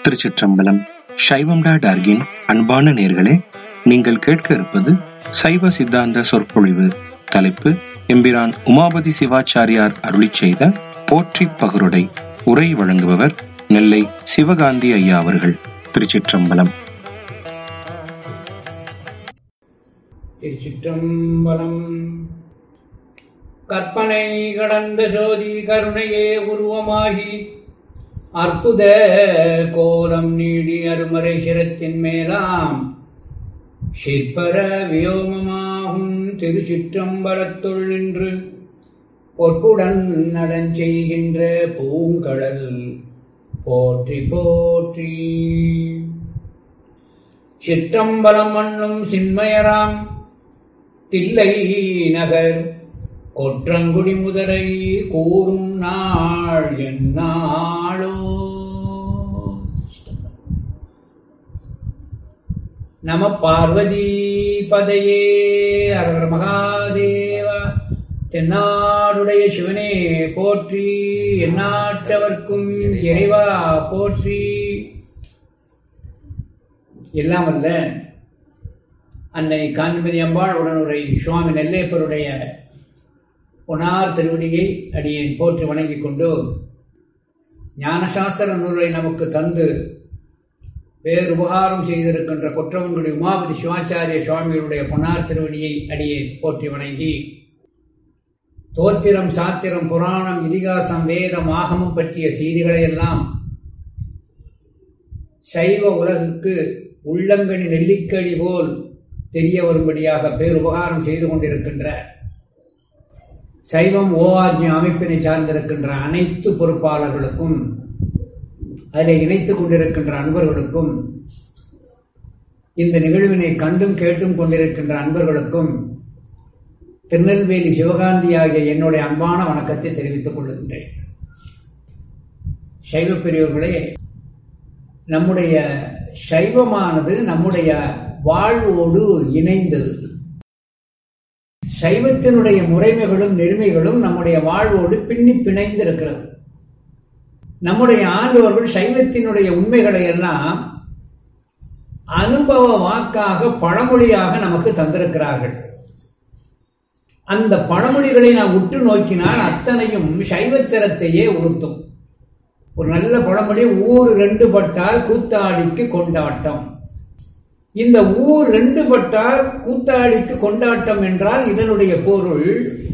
திருச்சிற்றம்பலம் சைவம்டா டார்கின் அன்பான நேர்களே நீங்கள் கேட்க இருப்பது சைவ சித்தாந்த சொற்பொழிவு தலைப்பு எம்பிரான் உமாபதி சிவாச்சாரியார் அருளிச் செய்த போற்றி பகருடை உரை வழங்குபவர் நெல்லை சிவகாந்தி ஐயா அவர்கள் திருச்சிற்றம்பலம் திருச்சிற்றம்பலம் கற்பனை கடந்த ஜோதி கருணையே உருவமாகி அற்புத கோலம் நீடி அருமறை சிரத்தின் மேலாம் சிற்பர வியோமமாகும் திருச்சிற்றம்பலத்துள் நின்று பொற்புடன் நடஞ்செய்கின்ற பூங்கடல் போற்றி போற்றி சிற்றம்பலம் மண்ணும் சின்மயராம் தில்லை நகர் கொற்றங்குடி முதலை கூறும் நாள் என்னாளோ நம பார்வதி பதையே அரகர மகாதேவா தென்னாடுடைய சிவனே போற்றி எந்நாட்டவர்க்கும் இறைவா போற்றி எல்லாம் அல்ல அன்னை காந்திமதி அம்பாள் உடனுரை சுவாமி நெல்லேப்பருடைய பொனார் திருவடியை அடியேன் போற்றி வணங்கிக் கொண்டு ஞானசாஸ்திர நூலை நமக்கு தந்து பேருபகாரம் செய்திருக்கின்ற கொற்றவன்குடி உமாபதி சிவாச்சாரிய சுவாமிகளுடைய பொன்னார் திருவடியை அடியேன் போற்றி வணங்கி தோத்திரம் சாத்திரம் புராணம் இதிகாசம் வேதம் ஆகமம் பற்றிய செய்திகளை எல்லாம் சைவ உலகுக்கு உள்ளங்கனி நெல்லிக்கழி போல் தெரிய வரும்படியாக பேருபகாரம் செய்து கொண்டிருக்கின்ற சைவம் ஓஆர்ஜி அமைப்பினை சார்ந்திருக்கின்ற அனைத்து பொறுப்பாளர்களுக்கும் அதில் இணைத்துக் கொண்டிருக்கின்ற அன்பர்களுக்கும் இந்த நிகழ்வினை கண்டும் கேட்டும் கொண்டிருக்கின்ற அன்பர்களுக்கும் திருநெல்வேலி சிவகாந்தி ஆகிய என்னுடைய அன்பான வணக்கத்தை தெரிவித்துக் கொள்கின்றேன் சைவ பெரியவர்களே நம்முடைய சைவமானது நம்முடைய வாழ்வோடு இணைந்தது சைவத்தினுடைய முறைமைகளும் நெருமைகளும் நம்முடைய வாழ்வோடு பின்னி பிணைந்து இருக்கிறது நம்முடைய ஆண்டவர்கள் சைவத்தினுடைய உண்மைகளை எல்லாம் அனுபவ வாக்காக பழமொழியாக நமக்கு தந்திருக்கிறார்கள் அந்த பழமொழிகளை நாம் உற்று நோக்கினால் அத்தனையும் சைவத்திரத்தையே உறுத்தும் ஒரு நல்ல பழமொழி ஊர் ரெண்டு பட்டால் கூத்தாடிக்கு கொண்டாட்டம் இந்த ஊர் ரெண்டு பட்டால் கூத்தாடிக்கு கொண்டாட்டம் என்றால் இதனுடைய பொருள்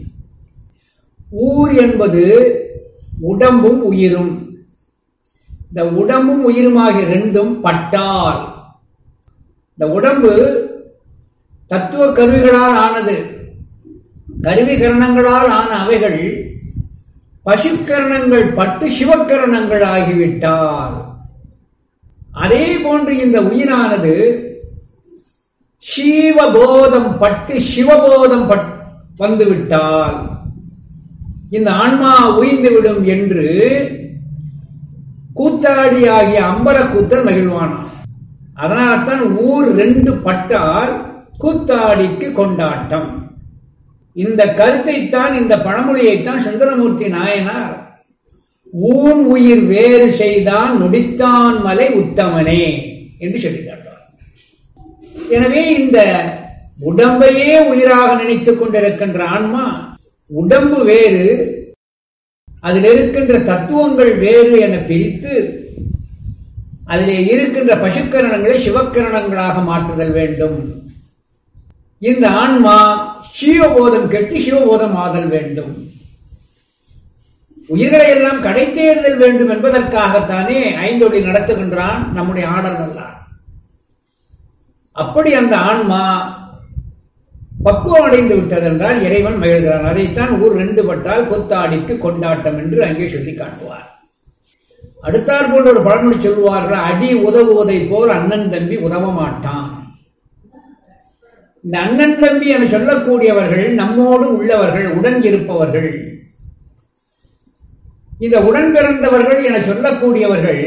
ஊர் என்பது உடம்பும் உயிரும் இந்த உடம்பும் உயிருமாகிய ரெண்டும் பட்டால் இந்த உடம்பு தத்துவ கருவிகளால் ஆனது கருவிகரணங்களால் ஆன அவைகள் பசுக்கரணங்கள் பட்டு சிவக்கரணங்கள் ஆகிவிட்டால் அதே போன்று இந்த உயிரானது சீவபோதம் பட்டு சிவபோதம் பட் வந்துவிட்டால் இந்த ஆன்மா உயிர்ந்துவிடும் என்று கூத்தாடி ஆகிய அம்பல கூத்தல் மகிழ்வானான் அதனால்தான் ஊர் ரெண்டு பட்டால் கூத்தாடிக்கு கொண்டாட்டம் இந்த கருத்தைத்தான் இந்த பழமொழியைத்தான் சுந்தரமூர்த்தி நாயனார் ஊன் உயிர் வேறு செய்தான் நொடித்தான் மலை உத்தமனே என்று சொல்லி காட்டுவார் எனவே இந்த உடம்பையே உயிராக நினைத்துக் கொண்டிருக்கின்ற ஆன்மா உடம்பு வேறு அதில் இருக்கின்ற தத்துவங்கள் வேறு என பிரித்து அதிலே இருக்கின்ற பசுக்கரணங்களை சிவக்கரணங்களாக மாற்றுதல் வேண்டும் இந்த ஆன்மா சிவபோதம் கெட்டு சிவபோதம் ஆதல் வேண்டும் உயிர்களை எல்லாம் கடை தேர்தல் வேண்டும் என்பதற்காகத்தானே ஐந்தொடி நடத்துகின்றான் நம்முடைய ஆடல் நல்லான் அப்படி அந்த ஆன்மா பக்குவம் அடைந்து விட்டது என்றால் இறைவன் மகிழ்கிறான் அதைத்தான் ஊர் ரெண்டு பட்டால் கொத்தாடிக்கு கொண்டாட்டம் என்று அங்கே சொல்லி காட்டுவார் அடுத்தார் போன்ற ஒரு பழமொழி சொல்லுவார்கள் அடி உதவுவதை போல் அண்ணன் தம்பி உதவ மாட்டான் இந்த அண்ணன் தம்பி என சொல்லக்கூடியவர்கள் நம்மோடு உள்ளவர்கள் உடன் இருப்பவர்கள் இந்த உடன் பிறந்தவர்கள் என சொல்லக்கூடியவர்கள்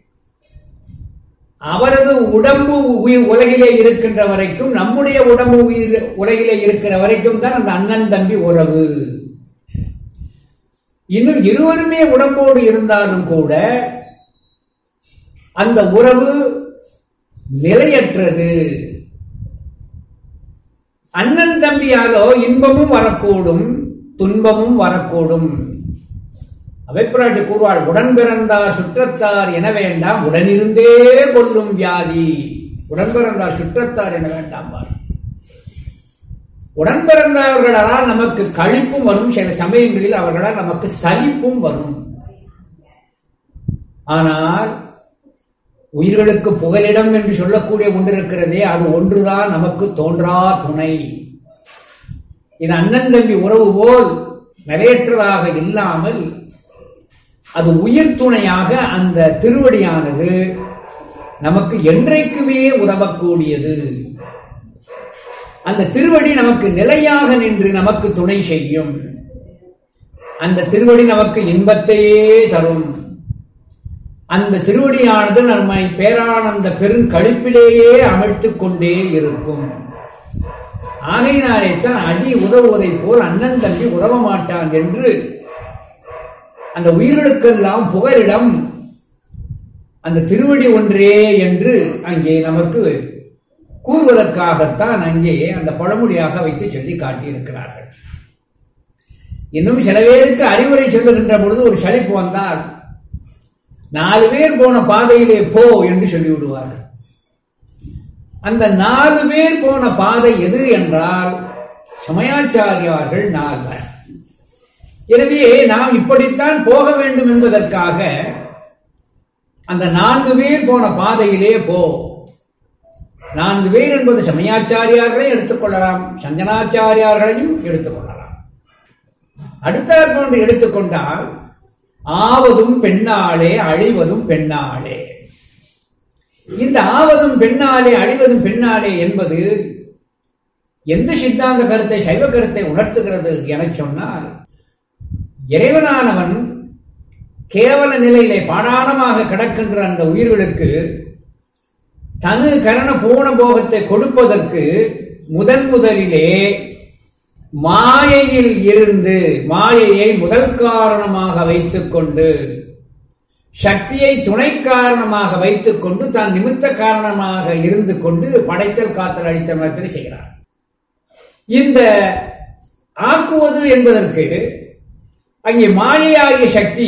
அவரது உடம்பு உயிர் உலகிலே இருக்கின்ற வரைக்கும் நம்முடைய உடம்பு உயிர் உலகிலே இருக்கிற வரைக்கும் தான் அந்த அண்ணன் தம்பி உறவு இன்னும் இருவருமே உடம்போடு இருந்தாலும் கூட அந்த உறவு நிலையற்றது அண்ணன் தம்பியாலோ இன்பமும் வரக்கூடும் துன்பமும் வரக்கூடும் அவைப்பிராட்டி கூறுவாள் உடன் பிறந்தார் சுற்றத்தார் என வேண்டாம் உடனிருந்தே கொல்லும் வியாதி உடன் பிறந்தார் சுற்றத்தார் என வேண்டாம் பார். உடன் பிறந்தவர்களால் நமக்கு கழிப்பும் வரும் சில சமயங்களில் அவர்களால் நமக்கு சலிப்பும் வரும் ஆனால் உயிர்களுக்கு புகலிடம் என்று சொல்லக்கூடிய ஒன்று இருக்கிறதே அது ஒன்றுதான் நமக்கு தோன்றா துணை இது அண்ணன் தம்பி உறவு போல் நிலையற்றதாக இல்லாமல் அது உயிர் துணையாக அந்த திருவடியானது நமக்கு என்றைக்குமே உதவக்கூடியது அந்த திருவடி நமக்கு நிலையாக நின்று நமக்கு துணை செய்யும் அந்த திருவடி நமக்கு இன்பத்தையே தரும் அந்த திருவடியானது நம்மை பேரானந்த பெருங்கழிப்பிலேயே அமிழ்த்துக் கொண்டே இருக்கும் ஆகையினாலே தான் அடி உதவுவதைப் போல் அண்ணன் தம்பி உதவ மாட்டான் என்று அந்த உயிர்களுக்கெல்லாம் புகலிடம் அந்த திருவடி ஒன்றே என்று அங்கே நமக்கு கூறுவதற்காகத்தான் அங்கே அந்த பழமொழியாக வைத்து சொல்லி காட்டியிருக்கிறார்கள் இன்னும் சில பேருக்கு அறிவுரை சொல்லுகின்ற பொழுது ஒரு சலிப்பு வந்தால் நாலு பேர் போன பாதையிலே போ என்று சொல்லிவிடுவார்கள் அந்த நாலு பேர் போன பாதை எது என்றால் சமயாச்சாரியார்கள் நால்வர் எனவே நாம் இப்படித்தான் போக வேண்டும் என்பதற்காக அந்த நான்கு பேர் போன பாதையிலே போ நான்கு பேர் என்பது சமயாச்சாரியார்களை எடுத்துக்கொள்ளலாம் சஞ்சனாச்சாரியார்களையும் எடுத்துக்கொள்ளலாம் அடுத்தாற் போன்று எடுத்துக்கொண்டால் ஆவதும் பெண்ணாலே அழிவதும் பெண்ணாலே இந்த ஆவதும் பெண்ணாலே அழிவதும் பெண்ணாலே என்பது எந்த சித்தாந்த கருத்தை சைவ கருத்தை உணர்த்துகிறது என சொன்னால் இறைவனானவன் கேவல நிலையிலே பாடாணமாக கிடக்கின்ற அந்த உயிர்களுக்கு தனு கரண பூண போகத்தை கொடுப்பதற்கு முதன் முதலிலே மாயையில் இருந்து மாயையை முதல் காரணமாக வைத்துக் கொண்டு சக்தியை துணை காரணமாக வைத்துக் கொண்டு தான் நிமித்த காரணமாக இருந்து கொண்டு படைத்தல் காத்தல் அழித்தல் மரத்தில் செய்கிறார் இந்த ஆக்குவது என்பதற்கு அங்கே மாயையாகிய சக்தி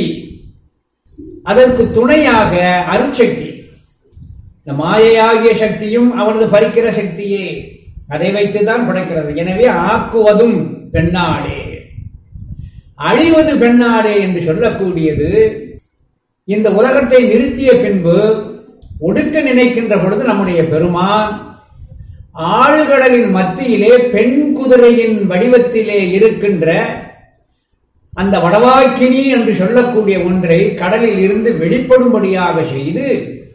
அதற்கு துணையாக அருட்சக்தி இந்த மாயையாகிய சக்தியும் அவனது பறிக்கிற சக்தியே அதை வைத்துதான் படைக்கிறது எனவே ஆக்குவதும் பெண்ணாடே அழிவது பெண்ணாடே என்று சொல்லக்கூடியது இந்த உலகத்தை நிறுத்திய பின்பு ஒடுக்க நினைக்கின்ற பொழுது நம்முடைய பெருமான் ஆழ்கடலின் மத்தியிலே பெண் குதிரையின் வடிவத்திலே இருக்கின்ற அந்த வடவாக்கினி என்று சொல்லக்கூடிய ஒன்றை கடலில் இருந்து வெளிப்படும்படியாக செய்து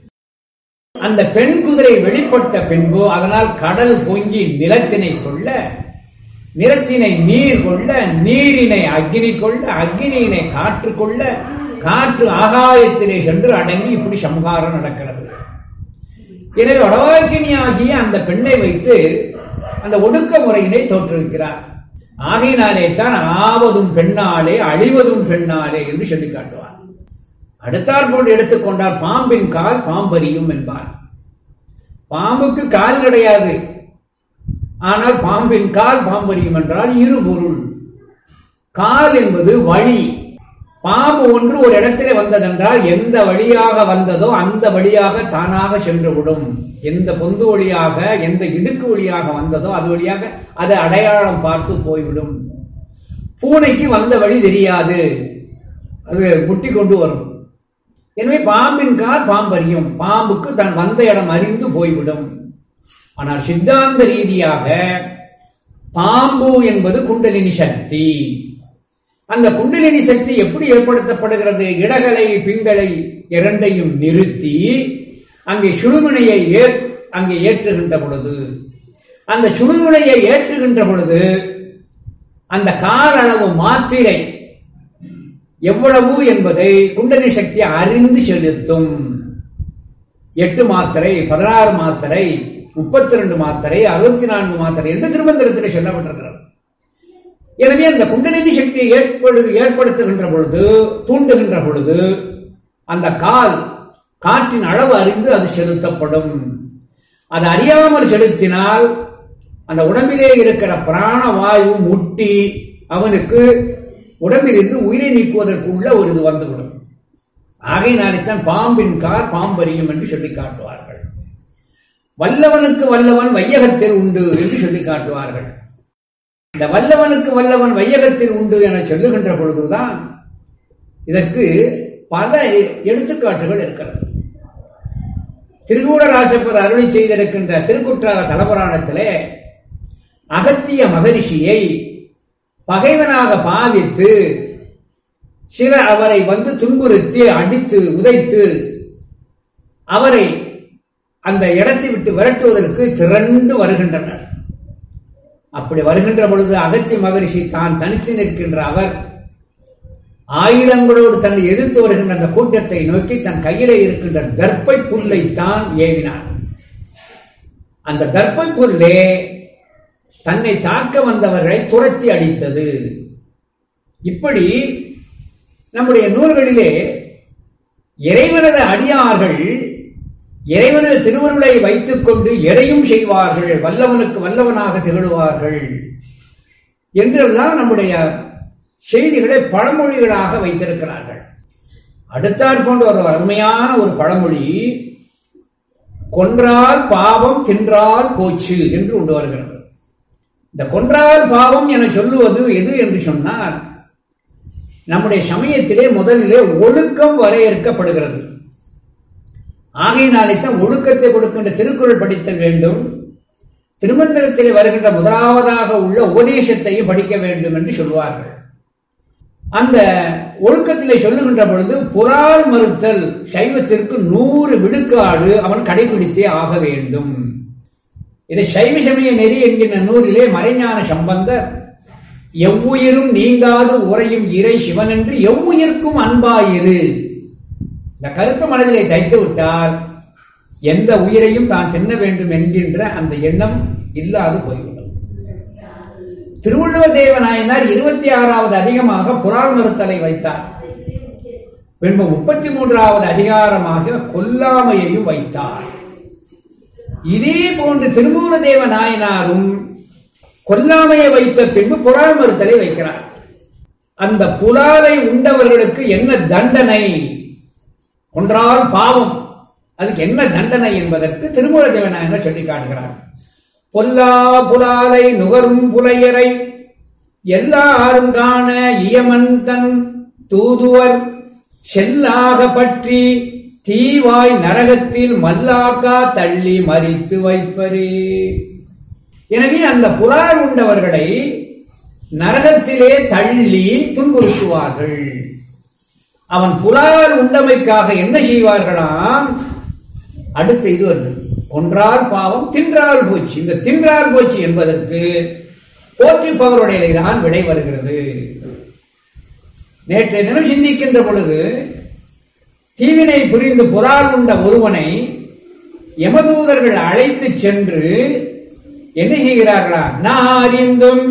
அந்த பெண் குதிரை வெளிப்பட்ட பின்பு அதனால் கடல் பொங்கி நிலத்தினை கொள்ள நிலத்தினை நீர் கொள்ள நீரினை அக்னி கொள்ள அக்னியினை காற்று கொள்ள காற்று ஆகாயத்திலே சென்று அடங்கி இப்படி சம்ஹாரம் நடக்கிறது எனவே வடவாக்கினி ஆகிய அந்த பெண்ணை வைத்து அந்த ஒடுக்க முறையினை தோற்றுவிக்கிறார் ஆகையினாலே தான் ஆவதும் பெண்ணாலே அழிவதும் பெண்ணாலே என்று சொல்லி காட்டுவார் அடுத்தாற் போன்று எடுத்துக்கொண்டால் பாம்பின் கால் பாம்பரியும் என்பார் பாம்புக்கு கால் கிடையாது ஆனால் பாம்பின் கால் பாம்பரியும் என்றால் இரு பொருள் கால் என்பது வழி பாம்பு ஒன்று ஒரு இடத்திலே வந்ததென்றால் எந்த வழியாக வந்ததோ அந்த வழியாக தானாக சென்று விடும் எந்த பொந்து வழியாக எந்த இடுக்கு வழியாக வந்ததோ அது வழியாக அதை அடையாளம் பார்த்து போய்விடும் பூனைக்கு வந்த வழி தெரியாது அது முட்டி கொண்டு வரும் எனவே பாம்பின் கால் பாம்பறியும் பாம்புக்கு தன் வந்த இடம் அறிந்து போய்விடும் ஆனால் சித்தாந்த ரீதியாக பாம்பு என்பது குண்டலினி சக்தி அந்த குண்டலினி சக்தி எப்படி ஏற்படுத்தப்படுகிறது இடகலை பிங்களை இரண்டையும் நிறுத்தி அங்கே சுழுமுனையை அங்கே ஏற்றுகின்ற பொழுது அந்த சுழுமுனையை ஏற்றுகின்ற பொழுது அந்த கால அளவு மாத்திரை எவ்வளவு என்பதை குண்டலி சக்தி அறிந்து செலுத்தும் எட்டு மாத்திரை பதினாறு மாத்திரை முப்பத்தி ரெண்டு மாத்திரை அறுபத்தி நான்கு மாத்திரை என்று திருமந்திரத்தில் சொல்லப்பட்டிருக்கிறது எனவே அந்த குண்டலினி சக்தியை ஏற்படு ஏற்படுத்துகின்ற பொழுது தூண்டுகின்ற பொழுது அந்த கால் காற்றின் அளவு அறிந்து அது செலுத்தப்படும் அது அறியாமல் செலுத்தினால் அந்த உடம்பிலே இருக்கிற பிராண வாயு முட்டி அவனுக்கு உடம்பிலிருந்து உயிரை நீக்குவதற்குள்ள ஒரு இது வந்துவிடும் ஆகையினால்தான் பாம்பின் கார் பாம்பரியும் என்று சொல்லி காட்டுவார்கள் வல்லவனுக்கு வல்லவன் வையகத்தில் உண்டு என்று சொல்லி காட்டுவார்கள் இந்த வல்லவனுக்கு வல்லவன் வையகத்தில் உண்டு என சொல்லுகின்ற பொழுதுதான் இதற்கு பல எடுத்துக்காட்டுகள் இருக்கிறது திருகூடராசப்பர் அருளி செய்திருக்கின்ற திருக்குற்றால தலபுராணத்திலே அகத்திய மகரிஷியை பகைவனாக பாவித்து சிலர் அவரை வந்து துன்புறுத்தி அடித்து உதைத்து அவரை அந்த இடத்தை விட்டு விரட்டுவதற்கு திரண்டு வருகின்றனர் அப்படி வருகின்ற பொழுது அகத்திய மகரிஷி தான் தனித்து நிற்கின்ற அவர் ஆயுதங்களோடு தன்னை எதிர்த்து வருகின்ற அந்த கூட்டத்தை நோக்கி தன் கையிலே இருக்கின்ற தர்ப்பை புல்லை தான் ஏவினார் அந்த தர்ப்பை புல்லே தன்னை தாக்க வந்தவர்களை துரத்தி அடித்தது இப்படி நம்முடைய நூல்களிலே இறைவனது அடியார்கள் இறைவனது திருவருளை வைத்துக் கொண்டு எதையும் செய்வார்கள் வல்லவனுக்கு வல்லவனாக திகழ்வார்கள் என்றெல்லாம் நம்முடைய செய்திகளை பழமொழிகளாக வைத்திருக்கிறார்கள் அடுத்தாற் போன்ற ஒரு அருமையான ஒரு பழமொழி கொன்றால் பாவம் தின்றால் போச்சு என்று கொண்டு வருகிறது இந்த கொன்றால் பாவம் என சொல்லுவது எது என்று சொன்னால் நம்முடைய சமயத்திலே முதலிலே ஒழுக்கம் வரையறுக்கப்படுகிறது ஆகையினாலே தான் ஒழுக்கத்தை கொடுக்கின்ற திருக்குறள் படித்தல் வேண்டும் திருமந்திரத்திலே வருகின்ற முதலாவதாக உள்ள உபதேசத்தையும் படிக்க வேண்டும் என்று சொல்வார்கள் அந்த ஒழுக்கத்திலே சொல்லுகின்ற பொழுது புறால் மறுத்தல் சைவத்திற்கு நூறு விழுக்காடு அவன் கடைபிடித்தே ஆக வேண்டும் இதை சைவ சமய நெறி என்கின்ற நூலிலே மறைஞான சம்பந்தர் எவ்வுயிரும் நீங்காது உரையும் இறை சிவன் என்று எவ்வுயிர்க்கும் அன்பாயிரு இந்த கருத்து மனதிலே தைத்து விட்டால் எந்த உயிரையும் தான் தின்ன வேண்டும் என்கின்ற அந்த எண்ணம் இல்லாது போய்விடும் திருவள்ளுவர் தேவநாயனார் இருபத்தி ஆறாவது அதிகமாக புறால் மறுத்தலை வைத்தார் பின்பு முப்பத்தி மூன்றாவது அதிகாரமாக கொல்லாமையையும் வைத்தார் இதே போன்று திருமூல தேவ நாயனாரும் கொல்லாமையை வைத்த பின்பு புலால் மறுத்தலை வைக்கிறார் அந்த புலாலை உண்டவர்களுக்கு என்ன தண்டனை ஒன்றால் பாவம் அதுக்கு என்ன தண்டனை என்பதற்கு திருமூல தேவநாயனர் சொல்லி காட்டுகிறார் பொல்லா புலாலை நுகரும் புலையரை எல்லாரும் காண இயமன் தன் தூதுவர் செல்லாக பற்றி தீவாய் நரகத்தில் மல்லாக்கா தள்ளி மறித்து வைப்பரே எனவே அந்த புலால் உண்டவர்களை நரகத்திலே தள்ளி துன்புறுத்துவார்கள் அவன் புலால் உண்டமைக்காக என்ன செய்வார்களாம் அடுத்த இது வருது கொன்றால் பாவம் தின்றால் போச்சு இந்த தின்றால் போச்சு என்பதற்கு போற்றி பவருடைய தான் விடை வருகிறது நேற்றைய தினம் சிந்திக்கின்ற பொழுது தீவினை புரிந்து புறால் உண்ட ஒருவனை யமதூதர்கள் அழைத்து சென்று என்ன செய்கிறார்களா நான் அறிந்தும்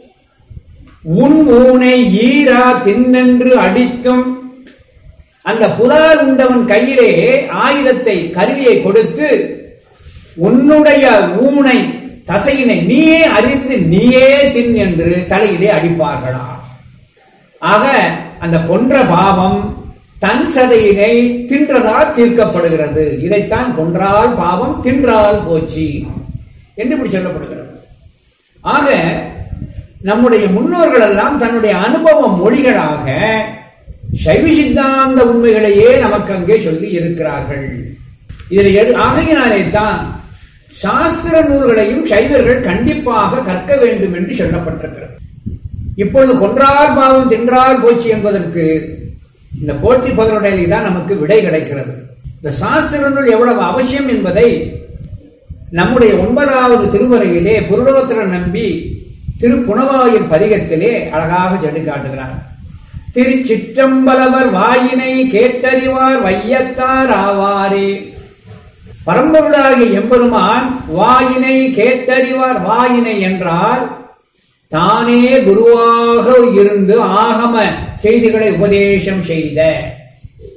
உன் ஊனை ஈரா தின்னென்று அடித்தும் அந்த புலால் உண்டவன் கையிலே ஆயுதத்தை கருவியை கொடுத்து உன்னுடைய ஊனை தசையினை நீயே அறிந்து நீயே தின் என்று தலையிலே அடிப்பார்களா ஆக அந்த கொன்ற பாவம் தன் சதையினை தின்றதால் தீர்க்கப்படுகிறது இதைத்தான் கொன்றால் பாவம் தின்றால் போச்சு என்று இப்படி சொல்லப்படுகிறது ஆக நம்முடைய முன்னோர்கள் எல்லாம் தன்னுடைய அனுபவ மொழிகளாக சைவ சித்தாந்த உண்மைகளையே நமக்கு அங்கே சொல்லி இருக்கிறார்கள் இதில் எது ஆகையினாலே தான் சாஸ்திர நூல்களையும் சைவர்கள் கண்டிப்பாக கற்க வேண்டும் என்று சொல்லப்பட்டிருக்கிறது இப்பொழுது கொன்றால் பாவம் தின்றால் போச்சு என்பதற்கு இந்த போட்டி பகலுடைய தான் நமக்கு விடை கிடைக்கிறது இந்த சாஸ்திர நூல் எவ்வளவு அவசியம் என்பதை நம்முடைய ஒன்பதாவது திருமுறையிலே புருடோத்திர நம்பி திருப்புணவாயில் பதிகத்திலே அழகாக சொல்லி காட்டுகிறார் திருச்சிற்றம்பலவர் வாயினை கேட்டறிவார் வையத்தார் ஆவாரே பரம்பொருளாகிய எம்பெருமான் வாயினை கேட்டறிவார் வாயினை என்றால் தானே குருவாக இருந்து ஆகம செய்திகளை உபதேசம் செய்த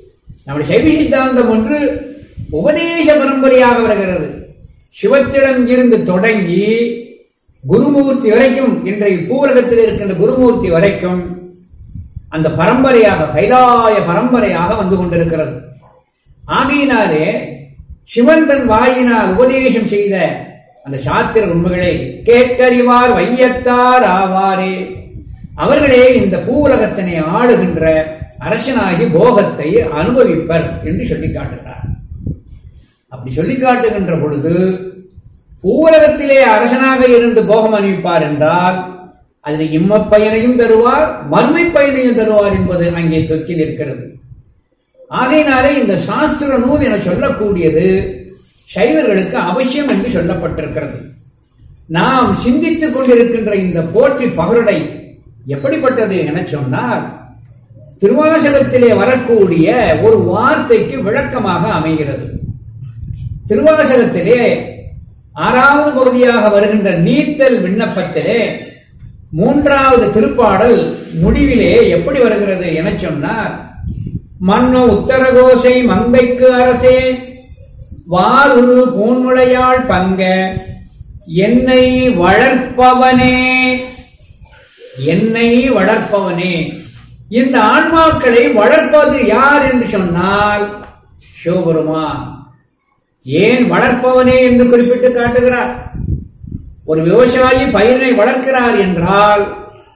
நம்முடைய சைவ சித்தாந்தம் ஒன்று உபதேச பரம்பரையாக வருகிறது சிவத்திடம் இருந்து தொடங்கி குருமூர்த்தி வரைக்கும் இன்றைய பூரகத்தில் இருக்கின்ற குருமூர்த்தி வரைக்கும் அந்த பரம்பரையாக கைலாய பரம்பரையாக வந்து கொண்டிருக்கிறது ஆகையினாலே சிவன் தன் வாயினால் உபதேசம் செய்த அந்த சாத்திர உண்மைகளை கேட்டறிவார் வையத்தார் ஆவாரே அவர்களே இந்த பூவுலகத்தினை ஆளுகின்ற அரசனாகி போகத்தை அனுபவிப்பர் என்று சொல்லி காட்டுகிறார் அப்படி சொல்லி காட்டுகின்ற பொழுது பூவுலகத்திலே அரசனாக இருந்து போகம் அணிவிப்பார் என்றால் அதில் இம்ம பயனையும் தருவார் மறுமை பயனையும் தருவார் என்பது அங்கே தொக்கி நிற்கிறது ஆகையினாலே இந்த சாஸ்திர நூல் என சொல்லக்கூடியது சைவர்களுக்கு அவசியம் என்று சொல்லப்பட்டிருக்கிறது நாம் சிந்தித்துக் கொண்டிருக்கின்ற இந்த போற்றி பகருடை எப்படிப்பட்டது என சொன்னால் திருவாசகத்திலே வரக்கூடிய ஒரு வார்த்தைக்கு விளக்கமாக அமைகிறது திருவாசகத்திலே ஆறாவது பகுதியாக வருகின்ற நீத்தல் விண்ணப்பத்திலே மூன்றாவது திருப்பாடல் முடிவிலே எப்படி வருகிறது என சொன்னார் மன்னோ உத்தரகோசை மங்கைக்கு அரசே வாருரு பூன்முளையாள் பங்க என்னை வளர்ப்பவனே என்னை வளர்ப்பவனே இந்த ஆன்மாக்களை வளர்ப்பது யார் என்று சொன்னால் சிவபெருமான் ஏன் வளர்ப்பவனே என்று குறிப்பிட்டு காட்டுகிறார் ஒரு விவசாயி பயிரை வளர்க்கிறார் என்றால்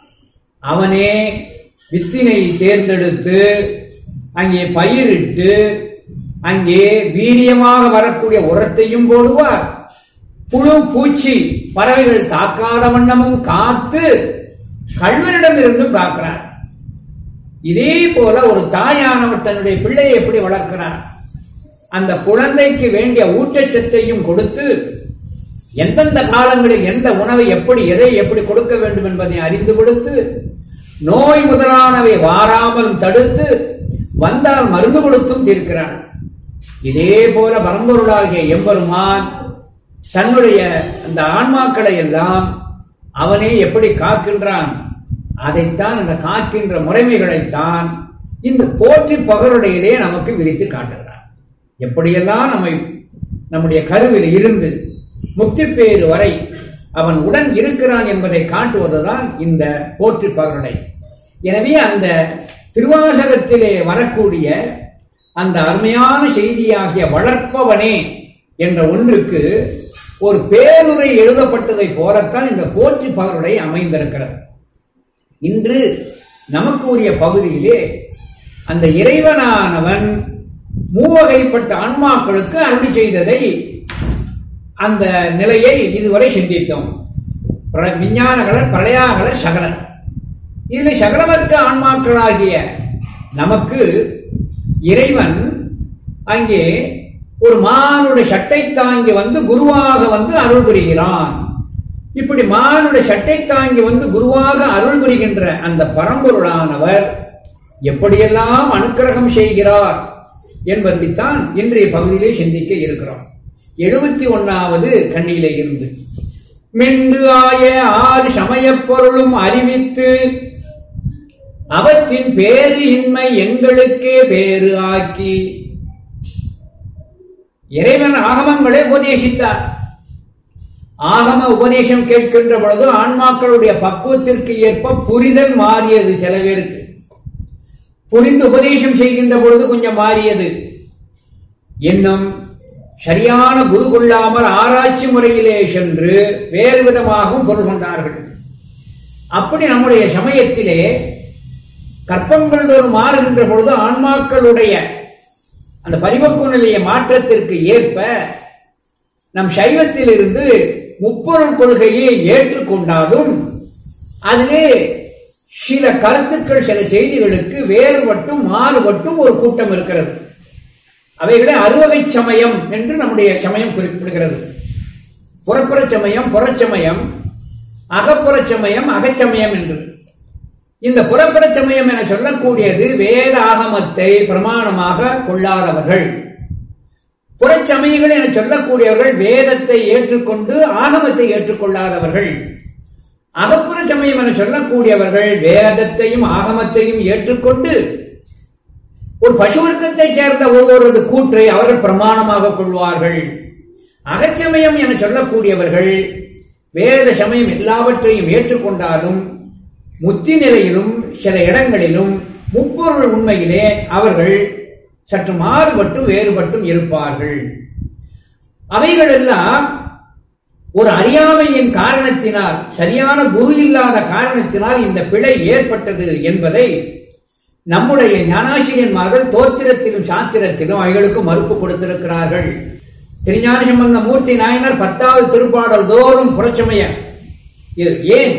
அவனே வித்தினை தேர்ந்தெடுத்து அங்கே பயிரிட்டு அங்கே வீரியமாக வரக்கூடிய உரத்தையும் போடுவார் புழு பூச்சி பறவைகள் தாக்காத வண்ணமும் காத்து கல்வரிடம் இருந்தும் காக்கிறார் இதே போல ஒரு தாயானவர் தன்னுடைய பிள்ளையை எப்படி வளர்க்கிறார் அந்த குழந்தைக்கு வேண்டிய ஊட்டச்சத்தையும் கொடுத்து எந்தெந்த காலங்களில் எந்த உணவை எப்படி எதை எப்படி கொடுக்க வேண்டும் என்பதை அறிந்து கொடுத்து நோய் முதலானவை வாராமல் தடுத்து வந்தால் மருந்து கொடுத்தும் தீர்க்கிறார் இதே போல பரம்பொருளாகிய எம்பெருமான் தன்னுடைய அந்த ஆன்மாக்களை எல்லாம் அவனே எப்படி காக்கின்றான் அதைத்தான் அந்த காக்கின்ற முறைமைகளைத்தான் இந்த போற்றி பகருடையிலே நமக்கு விரித்து காட்டுகிறான் எப்படியெல்லாம் நம்மை நம்முடைய கருவில் இருந்து முக்தி பேறு வரை அவன் உடன் இருக்கிறான் என்பதை காட்டுவதுதான் இந்த போற்றி பகருடை எனவே அந்த திருவாசகத்திலே வரக்கூடிய அந்த அருமையான செய்தியாகிய வளர்ப்பவனே என்ற ஒன்றுக்கு ஒரு பேருரை எழுதப்பட்டதை போலத்தான் இந்த போற்றி பகருடை அமைந்திருக்கிறது இன்று நமக்கு உரிய பகுதியிலே அந்த இறைவனானவன் மூவகைப்பட்ட ஆன்மாக்களுக்கு அருளி செய்ததை அந்த நிலையை இதுவரை சிந்தித்தோம் பிர- விஞ்ஞானகலர் பிரளயாகலர் சகலர் இதில் சகலமற்ற ஆன்மாக்களாகிய நமக்கு இறைவன் அங்கே ஒரு மானுட சட்டை தாங்கி வந்து குருவாக வந்து அருள் புரிகிறான் இப்படி மானுட சட்டை தாங்கி வந்து குருவாக அருள் புரிகின்ற அந்த பரம்பொருளானவர் எப்படியெல்லாம் அனுக்கிரகம் செய்கிறார் என்பதைத்தான் இன்றைய பகுதியிலே சிந்திக்க இருக்கிறோம் எழுபத்தி ஒன்னாவது கண்ணியிலே இருந்து மெண்டு ஆய ஆறு சமயப் பொருளும் அறிவித்து அவற்றின் பேறு இன்மை எங்களுக்கே பேறு ஆக்கி இறைவன் ஆகமங்களை உபதேசித்தார் ஆகம உபதேசம் கேட்கின்ற பொழுது ஆன்மாக்களுடைய பக்குவத்திற்கு ஏற்ப புரிதல் மாறியது சில பேருக்கு புரிந்து உபதேசம் செய்கின்ற பொழுது கொஞ்சம் மாறியது இன்னும் சரியான குரு கொள்ளாமல் ஆராய்ச்சி முறையிலே சென்று வேறு விதமாகவும் பொருள் கொண்டார்கள் அப்படி நம்முடைய சமயத்திலே கற்பங்கள் தோறும் மாறுகின்ற பொழுது ஆன்மாக்களுடைய அந்த பரிபக்குவ நிலைய மாற்றத்திற்கு ஏற்ப நம் சைவத்திலிருந்து முப்பொருள் கொள்கையை ஏற்றுக்கொண்டாலும் அதிலே சில கருத்துக்கள் சில செய்திகளுக்கு வேறுபட்டும் மாறுபட்டும் ஒரு கூட்டம் இருக்கிறது அவைகளை அறுவகை சமயம் என்று நம்முடைய சமயம் குறிப்பிடுகிறது புறப்புற சமயம் புறச்சமயம் அகப்புற சமயம் அகச்சமயம் என்று இந்த புறப்புற சமயம் என சொல்லக்கூடியது வேத ஆகமத்தை பிரமாணமாக கொள்ளாதவர்கள் புறச்சமயங்கள் என சொல்லக்கூடியவர்கள் வேதத்தை ஏற்றுக்கொண்டு ஆகமத்தை ஏற்றுக்கொள்ளாதவர்கள் அகப்புற சமயம் என சொல்லக்கூடியவர்கள் வேதத்தையும் ஆகமத்தையும் ஏற்றுக்கொண்டு ஒரு பசுவர்க்கத்தைச் சேர்ந்த ஒருவரது கூற்றை அவர்கள் பிரமாணமாக கொள்வார்கள் அகச்சமயம் என சொல்லக்கூடியவர்கள் வேத சமயம் எல்லாவற்றையும் ஏற்றுக்கொண்டாலும் முத்தி நிலையிலும் சில இடங்களிலும் முப்பொருள் உண்மையிலே அவர்கள் சற்று மாறுபட்டும் வேறுபட்டும் இருப்பார்கள் அவைகளெல்லாம் ஒரு அறியாமையின் காரணத்தினால் சரியான குரு இல்லாத காரணத்தினால் இந்த பிழை ஏற்பட்டது என்பதை நம்முடைய ஞானாசிரியன்மார்கள் தோத்திரத்திலும் சாத்திரத்திலும் அவைகளுக்கு மறுப்பு கொடுத்திருக்கிறார்கள் திருஞான சம்பந்த மூர்த்தி நாயனர் பத்தாவது திருப்பாடல் தோறும் புறச்சமய இது ஏன்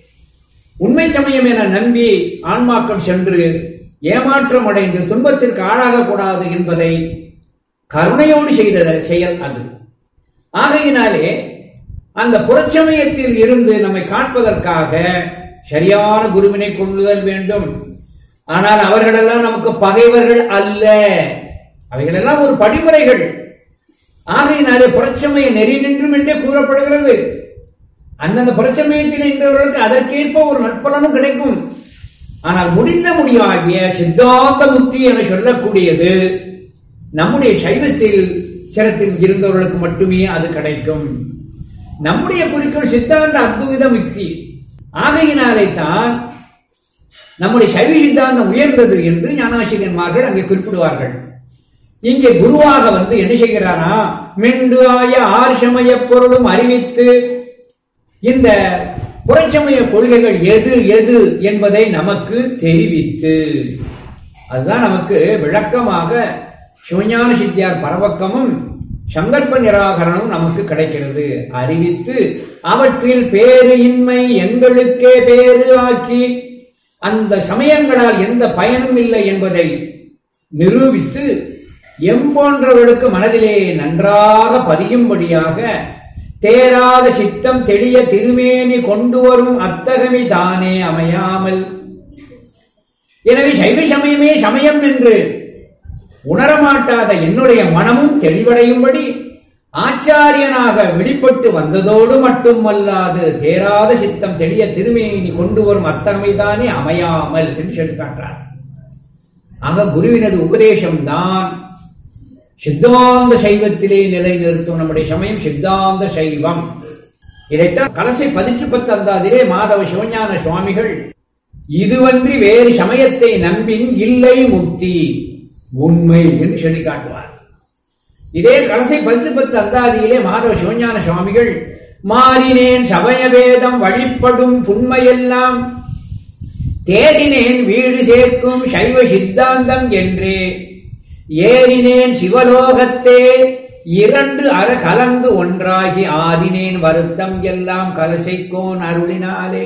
உண்மை சமயம் என நம்பி ஆன்மாக்கள் சென்று ஏமாற்றம் அடைந்து துன்பத்திற்கு ஆளாகக்கூடாது என்பதை கருணையோடு செய்த செயல் அது ஆகையினாலே அந்த புறச்சமயத்தில் இருந்து நம்மை காட்பதற்காக சரியான குருவினை கொள்ளுதல் வேண்டும் ஆனால் அவர்களெல்லாம் நமக்கு பகைவர்கள் அல்ல அவைகளெல்லாம் ஒரு படிமுறைகள் ஆகையினாலே புறச்சமய நெறி நின்றும் என்றே கூறப்படுகிறது அந்தந்த புறச்சமயத்தில் நின்றவர்களுக்கு அதற்கேற்ப ஒரு நட்பலனும் கிடைக்கும் ஆனால் முடிந்த முடியாகிய சித்தாந்த முக்தி என சொல்லக்கூடியது நம்முடைய சைவத்தில் சிரத்தில் இருந்தவர்களுக்கு மட்டுமே அது கிடைக்கும் நம்முடைய குறிக்கோள் சித்தாந்த அத்வித முக்தி ஆகையினாலே தான் நம்முடைய சைவ சித்தாந்தம் உயர்ந்தது என்று ஞானாசிரியன்மார்கள் அங்கே குறிப்பிடுவார்கள் இங்கே குருவாக வந்து என்ன செய்கிறாரா மெண்டு ஆய ஆர் சமய பொருளும் அறிவித்து இந்த புறச்சமய கொள்கைகள் எது எது என்பதை நமக்கு தெரிவித்து அதுதான் நமக்கு விளக்கமாக சிவஞான சித்தியார் பரவக்கமும் சங்கற்ப நிராகரணமும் நமக்கு கிடைக்கிறது அறிவித்து அவற்றில் பேரு இன்மை எங்களுக்கே பேரு ஆக்கி அந்த சமயங்களால் எந்த பயனும் இல்லை என்பதை நிரூபித்து எம்போன்றவர்களுக்கு மனதிலே நன்றாக பதியும்படியாக தேராத சித்தம் தெளிய திருமேனி கொண்டு வரும் அத்தகமி தானே அமையாமல் எனவே சைவ சமயமே சமயம் என்று உணரமாட்டாத என்னுடைய மனமும் தெளிவடையும்படி ஆச்சாரியனாக வெளிப்பட்டு வந்ததோடு மட்டுமல்லாது தேராத சித்தம் தெளிய திருமேனி கொண்டு வரும் அத்தகமைதானே அமையாமல் என்று சொல்லி காட்டுறார் ஆக குருவினது உபதேசம்தான் சித்தாந்த சைவத்திலே நிலைநிறுத்தும் நம்முடைய சமயம் சித்தாந்த சைவம் இதைத்தான் கலசை பதிற்று பத்து அந்தாதிலே மாதவ சிவஞான சுவாமிகள் இதுவன்றி வேறு சமயத்தை நம்பின் இல்லை முக்தி உண்மை என்று சொல்லி காட்டுவார் இதே கலசை பதிற்று பத்து அந்தாதியிலே மாதவ சிவஞான சுவாமிகள் மாறினேன் சமய வேதம் வழிபடும் புண்மையெல்லாம் தேடினேன் வீடு சேர்க்கும் சைவ சித்தாந்தம் என்றே ஏறினேன் சிவலோகத்தே இரண்டு அற கலந்து ஒன்றாகி ஆறினேன் வருத்தம் எல்லாம் கலசைக்கோன் அருளினாலே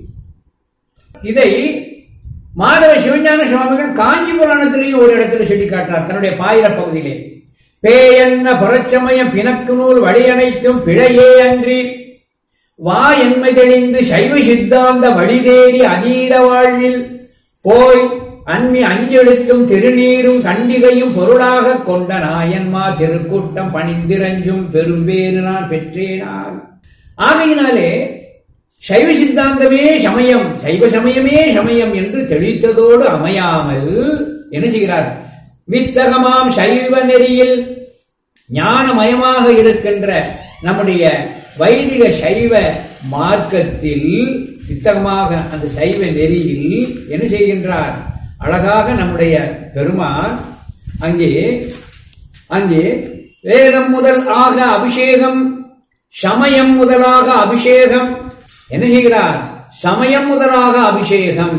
இதை மாதவ சிவஞான சுவாமிகள் காஞ்சி புராணத்திலேயும் ஒரு இடத்துல சொல்லி காட்டார் தன்னுடைய பாயிர பகுதியிலே பேயன்ன புறச்சமயம் பிணக்கு நூல் வழியனைத்தும் பிழையே அன்றி வா என்மை தெளிந்து சைவ சித்தாந்த வழிதேறி அதீத வாழ்வில் போய் அன்மி அஞ்செழுத்தும் திருநீரும் கண்டிகையும் பொருளாக கொண்ட நாயன்மா திருக்கூட்டம் பணிந்திரஞ்சும் பெரும்பேறு நான் பெற்றேனால் ஆகையினாலே சைவ சித்தாந்தமே சமயம் சைவ சமயமே சமயம் என்று தெளித்ததோடு அமையாமல் என்ன செய்கிறார் வித்தகமாம் சைவ நெறியில் ஞானமயமாக இருக்கின்ற நம்முடைய வைதிக சைவ மார்க்கத்தில் வித்தகமாக அந்த சைவ நெறியில் என்ன செய்கின்றார் அழகாக நம்முடைய பெருமான் அங்கே அங்கே வேதம் முதல் ஆக அபிஷேகம் சமயம் முதலாக அபிஷேகம் என்ன செய்கிறார் சமயம் முதலாக அபிஷேகம்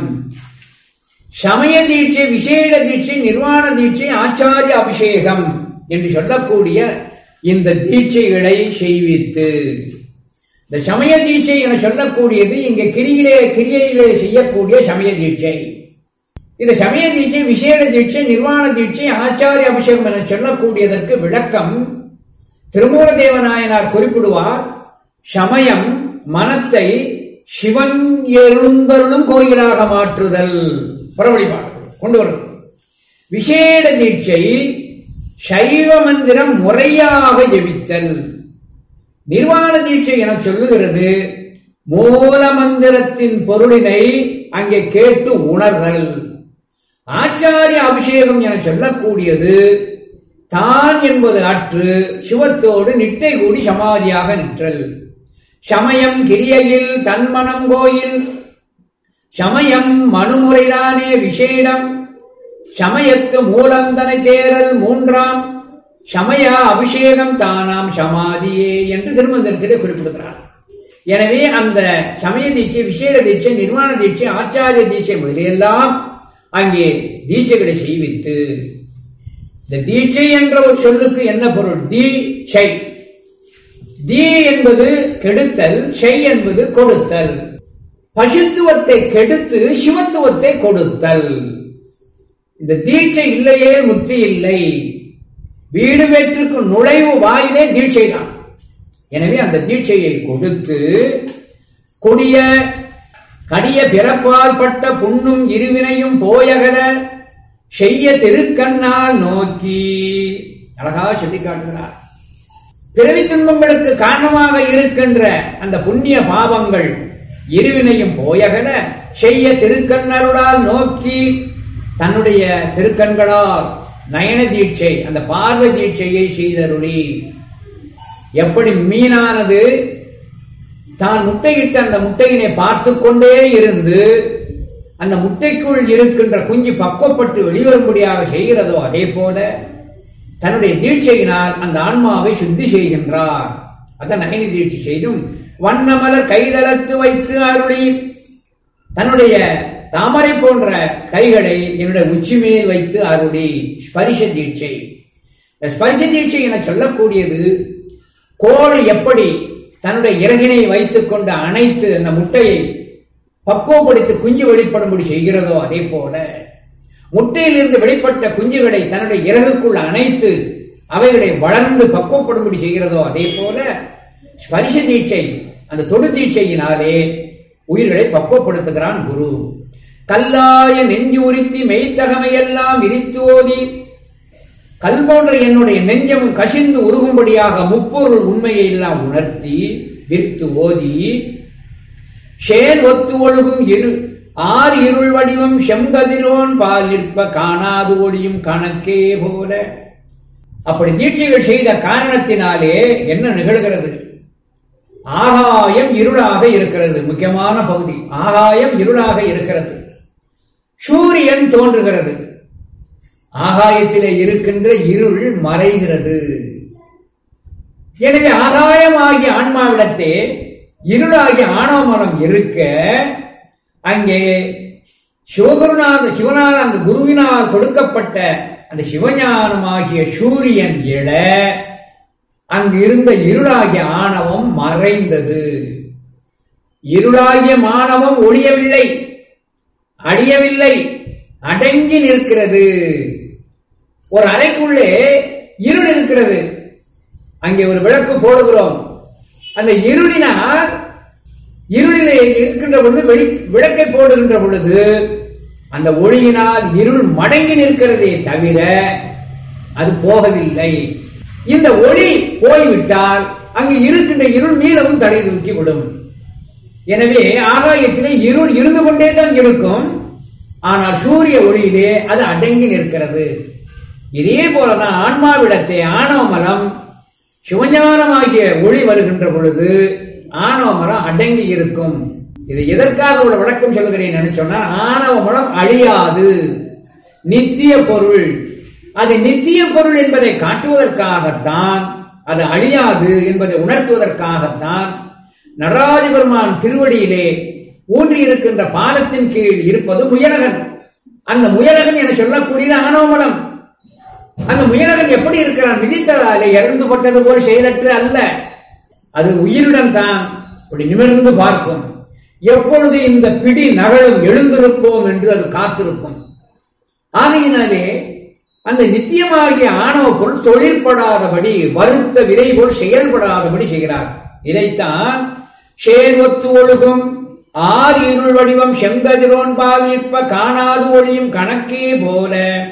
சமய தீட்சை விசேட தீட்சை நிர்வாண தீட்சை ஆச்சாரிய அபிஷேகம் என்று சொல்லக்கூடிய இந்த தீட்சைகளை செய்வித்து இந்த சமய தீட்சை என சொல்லக்கூடியது இங்க கிரியிலே கிரியையிலே செய்யக்கூடிய சமய தீட்சை இந்த சமய தீட்சை விசேட தீட்சை நிர்வாண தீட்சை ஆச்சாரிய அபிஷேகம் என சொல்லக்கூடியதற்கு விளக்கம் திருமூல தேவநாயனார் குறிப்பிடுவார் சமயம் மனத்தை சிவன் எழுந்தருளும் கோயிலாக மாற்றுதல் புற வழிபாடு கொண்டு வரும் விசேட தீட்சை சைவ மந்திரம் முறையாக ஜெபித்தல் நிர்வாண தீட்சை என சொல்லுகிறது மூல மந்திரத்தின் பொருளினை அங்கே கேட்டு உணர்தல் ஆச்சாரிய அபிஷேகம் என சொல்லக்கூடியது தான் என்பது அற்று சிவத்தோடு நிட்டை கூடி சமாதியாக நிற்றல் சமயம் கிரியையில் தன்மனம் கோயில் சமயம் மனுமுறைதானே விசேடம் சமயத்து மூலந்தனை தேரல் மூன்றாம் சமய அபிஷேகம் தானாம் சமாதியே என்று திருமந்திரத்திலே குறிப்பிடுகிறார் எனவே அந்த சமய தீட்சை விசேட தீட்சை நிர்வாண தீட்சை ஆச்சாரிய தீட்சை முதலியெல்லாம் அங்கே தீட்சைகளை செய்வித்து இந்த தீட்சை என்ற ஒரு சொல்லுக்கு என்ன பொருள் தி ஷை தி என்பது கெடுத்தல் ஷை என்பது கொடுத்தல் பசுத்துவத்தை கெடுத்து சிவத்துவத்தை கொடுத்தல் இந்த தீட்சை இல்லையே முக்தி இல்லை வீடு வெற்றுக்கு நுழைவு வாயிலே தீட்சை தான் எனவே அந்த தீட்சையை கொடுத்து கொடிய கடிய பிறப்பால் பட்ட புண்ணும் இருவினையும் போயகல செய்ய திருக்கண்ணால் நோக்கி அழகா சொல்லி காட்டுகிறார் பிறவி துன்பங்களுக்கு காரணமாக இருக்கின்ற அந்த புண்ணிய பாவங்கள் இருவினையும் போயகல செய்ய திருக்கண்ணருளால் நோக்கி தன்னுடைய திருக்கண்களால் நயன தீட்சை அந்த பார்வை தீட்சையை செய்தருளி எப்படி மீனானது தான் முட்டையிட்ட அந்த முட்டையினை பார்த்து கொண்டே இருந்து அந்த முட்டைக்குள் இருக்கின்ற குஞ்சு பக்குவப்பட்டு வெளிவரும்படியாக செய்கிறதோ அதே போல தன்னுடைய தீட்சையினால் அந்த ஆன்மாவை சுத்தி செய்கின்றார் அதான் நயனி தீட்சை செய்தும் வண்ணமலர் கைதளத்து வைத்து அருளி தன்னுடைய தாமரை போன்ற கைகளை என்னுடைய உச்சி மேல் வைத்து அருளி ஸ்பரிச தீட்சை இந்த ஸ்பரிச தீட்சை என சொல்லக்கூடியது கோழி எப்படி தன்னுடைய இறகினை வைத்துக் கொண்டு அணைத்து அந்த முட்டையை பக்குவப்படுத்தி குஞ்சு வெளிப்படும்படி செய்கிறதோ அதே போல முட்டையிலிருந்து வெளிப்பட்ட குஞ்சுகளை தன்னுடைய இறகுக்குள் அணைத்து அவைகளை வளர்ந்து பக்குவப்படும்படி செய்கிறதோ அதே போல ஸ்பரிச தீட்சை அந்த தொடு தீட்சையினாலே உயிர்களை பக்குவப்படுத்துகிறான் குரு கல்லாய நெஞ்சு உரித்தி மெய்த்தகமையெல்லாம் விரித்து ஓதி கல் போன்ற என்னுடைய நெஞ்சம் கசிந்து உருகும்படியாக முப்பொருள் உண்மையை எல்லாம் உணர்த்தி விரித்து ஓதி ஷேர் ஒத்து ஒழுகும் இரு ஆர் இருள் வடிவம் செங்கதிரோன் பால் நிற்ப காணாது ஒளியும் கணக்கே போல அப்படி தீட்சைகள் செய்த காரணத்தினாலே என்ன நிகழ்கிறது ஆகாயம் இருளாக இருக்கிறது முக்கியமான பகுதி ஆகாயம் இருளாக இருக்கிறது சூரியன் தோன்றுகிறது ஆகாயத்திலே இருக்கின்ற இருள் மறைகிறது எனவே ஆகாயமாகிய ஆன்மாவிடத்தே இருளாகிய ஆணவமலம் இருக்க அங்கே சிவகுருநாத சிவனால் அந்த குருவினால் கொடுக்கப்பட்ட அந்த சிவஞானமாகிய சூரியன் எழ அங்கு இருந்த இருளாகிய ஆணவம் மறைந்தது இருளாகிய மாணவம் ஒளியவில்லை அழியவில்லை அடங்கி நிற்கிறது ஒரு அறைக்குள்ளே இருள் இருக்கிறது அங்கே ஒரு விளக்கு போடுகிறோம் அந்த இருளினால் இருளிலே இருக்கின்ற பொழுது வெளி விளக்கை போடுகின்ற பொழுது அந்த ஒளியினால் இருள் மடங்கி நிற்கிறதே தவிர அது போகவில்லை இந்த ஒளி போய்விட்டால் அங்கு இருக்கின்ற இருள் மீளவும் தடை தூக்கி விடும் எனவே ஆகாயத்திலே இருள் இருந்து கொண்டே தான் இருக்கும் ஆனால் சூரிய ஒளியிலே அது அடங்கி நிற்கிறது இதே போலதான் ஆன்மாவிடத்தை ஆணவமலம் சிவஞானமாகிய ஒளி வருகின்ற பொழுது ஆணவமலம் அடங்கி இருக்கும் இது எதற்காக உள்ள விளக்கம் சொல்கிறேன் சொன்னா ஆணவமலம் அழியாது நித்திய பொருள் அது நித்திய பொருள் என்பதை காட்டுவதற்காகத்தான் அது அழியாது என்பதை உணர்த்துவதற்காகத்தான் நடராஜ பெருமான் திருவடியிலே ஊன்றி இருக்கின்ற பாலத்தின் கீழ் இருப்பது முயலகன் அந்த முயலகன் என சொல்லக்கூடியது ஆணவமலம் அந்த முயலகன் எப்படி இருக்கிறான் மிதித்ததாலே இறந்து பட்டது போல் செயலற்று அல்ல அது உயிருடன் தான் இப்படி நிமிர்ந்து பார்க்கும் எப்பொழுது இந்த பிடி நகழும் எழுந்திருப்போம் என்று அது காத்திருக்கும் ஆகையினாலே அந்த நித்தியமாகிய ஆணவ பொருள் தொழிற்படாதபடி வருத்த விதை போல் செயல்படாதபடி செய்கிறார் இதைத்தான் சேவத்து ஒழுகும் ஆர் இருள் வடிவம் செங்கதிரோன் பாவிப்ப காணாது ஒளியும் கணக்கே போல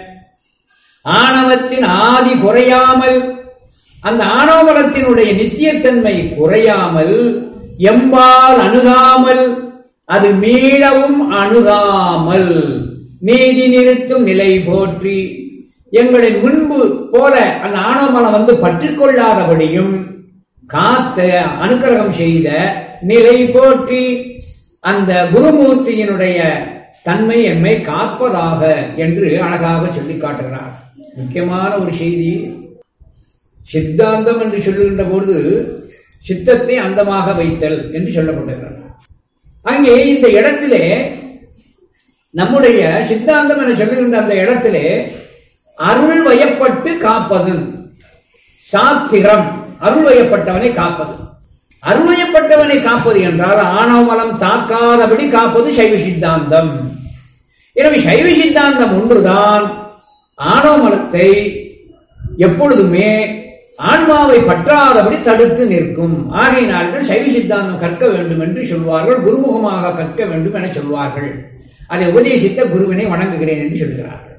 ஆணவத்தின் ஆதி குறையாமல் அந்த ஆணவமலத்தினுடைய நித்தியத்தன்மை குறையாமல் எம்பால் அணுகாமல் அது மீளவும் அணுகாமல் நீதி நிறுத்தும் நிலை போற்றி எங்களை முன்பு போல அந்த ஆணவமலம் வந்து பற்றிக்கொள்ளாதபடியும் காத்த அனுக்கிரகம் செய்த நிலை போற்றி அந்த குருமூர்த்தியினுடைய தன்மை எம்மை காப்பதாக என்று அழகாக சொல்லி காட்டுகிறார் முக்கியமான ஒரு செய்தி சித்தாந்தம் என்று சொல்லுகின்ற பொழுது சித்தத்தை அந்தமாக வைத்தல் என்று சொல்லப்பட்டிருக்கிறது அங்கே இந்த இடத்திலே நம்முடைய சித்தாந்தம் என சொல்லுகின்ற அந்த இடத்திலே அருள் வயப்பட்டு காப்பது சாத்திரம் அருள் வயப்பட்டவனை காப்பது அருள்வயப்பட்டவனை காப்பது என்றால் ஆணவமலம் தாக்காதபடி காப்பது சைவ சித்தாந்தம் எனவே சைவ சித்தாந்தம் ஒன்றுதான் ஆணவமலத்தை எப்பொழுதுமே ஆன்மாவை பற்றாதபடி தடுத்து நிற்கும் ஆகையினால்தான் சைவ சித்தாந்தம் கற்க வேண்டும் என்று சொல்வார்கள் குருமுகமாக கற்க வேண்டும் என சொல்வார்கள் அதை உபதேசித்த குருவினை வணங்குகிறேன் என்று சொல்கிறார்கள்